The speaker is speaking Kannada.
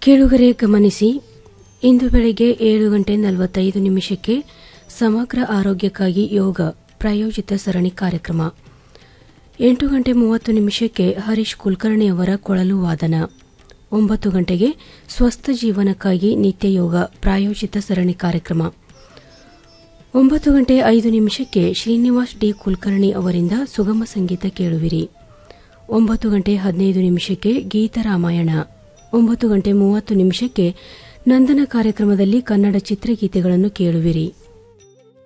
ಕೇಳುಗರೆ ಗಮನಿಸಿ ಇಂದು ಬೆಳಗ್ಗೆ ಏಳು ಗಂಟೆ ನಲವತ್ತೈದು ನಿಮಿಷಕ್ಕೆ ಸಮಗ್ರ ಆರೋಗ್ಯಕ್ಕಾಗಿ ಯೋಗ ಪ್ರಾಯೋಜಿತ ಸರಣಿ ಕಾರ್ಯಕ್ರಮ ಎಂಟು ಗಂಟೆ ಮೂವತ್ತು ನಿಮಿಷಕ್ಕೆ ಹರೀಶ್ ಕುಲಕರ್ಣಿಯವರ ಕೊಳಲು ವಾದನ ಒಂಬತ್ತು ಗಂಟೆಗೆ ಸ್ವಸ್ಥ ಜೀವನಕ್ಕಾಗಿ ನಿತ್ಯ ಯೋಗ ಪ್ರಾಯೋಜಿತ ಸರಣಿ ಕಾರ್ಯಕ್ರಮ ಒಂಬತ್ತು ಗಂಟೆ ಐದು ನಿಮಿಷಕ್ಕೆ ಶ್ರೀನಿವಾಸ್ ಡಿ ಕುಲಕರ್ಣಿ ಅವರಿಂದ ಸುಗಮ ಸಂಗೀತ ಕೇಳುವಿರಿ ಒಂಬತ್ತು ಗಂಟೆ ಹದಿನೈದು ನಿಮಿಷಕ್ಕೆ ಗೀತರಾಮಾಯಣ ಒಂಬತ್ತು ಗಂಟೆ ಮೂವತ್ತು ನಿಮಿಷಕ್ಕೆ ನಂದನ ಕಾರ್ಯಕ್ರಮದಲ್ಲಿ ಕನ್ನಡ ಚಿತ್ರಗೀತೆಗಳನ್ನು ಕೇಳುವಿರಿ